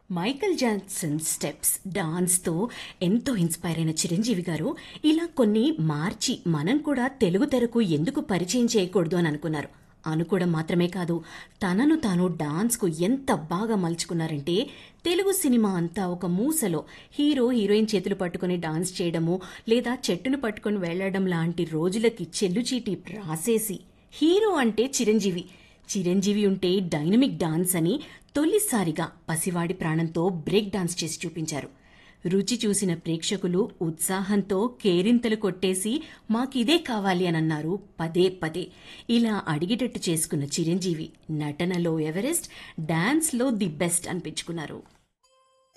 Michael Jackson steps డాన్స్తో ఎంతో inspire అయిన చిరంజీవి గారు ఇలా కొన్ని మార్చి మనం కూడా తెలుగు తెరకు ఎందుకు పరిచయం చేయకూడదు అని అనుకున్నారు అనుకోవడం మాత్రమే కాదు తనను తాను డాన్స్కు ఎంత బాగా మలుచుకున్నారంటే తెలుగు సినిమా అంతా ఒక మూసలో హీరో హీరోయిన్ చేతులు పట్టుకుని డాన్స్ చేయడము లేదా చెట్టును పట్టుకుని వెళ్లడం లాంటి రోజులకి చెల్లుచీటి రాసేసి హీరో అంటే చిరంజీవి చిరంజీవి ఉంటే డైనమిక్ డాన్స్ అని తొలిసారిగా పసివాడి ప్రాణంతో బ్రేక్ డాన్స్ చేసి చూపించారు రుచి చూసిన ప్రేక్షకులు ఉత్సాహంతో కేరింతలు కొట్టేసి మాకిదే కావాలి అని అన్నారు పదే పదే ఇలా అడిగేటట్టు చేసుకున్న చిరంజీవి నటనలో ఎవరెస్ట్ డాన్స్లో ది బెస్ట్ అనిపించుకున్నారు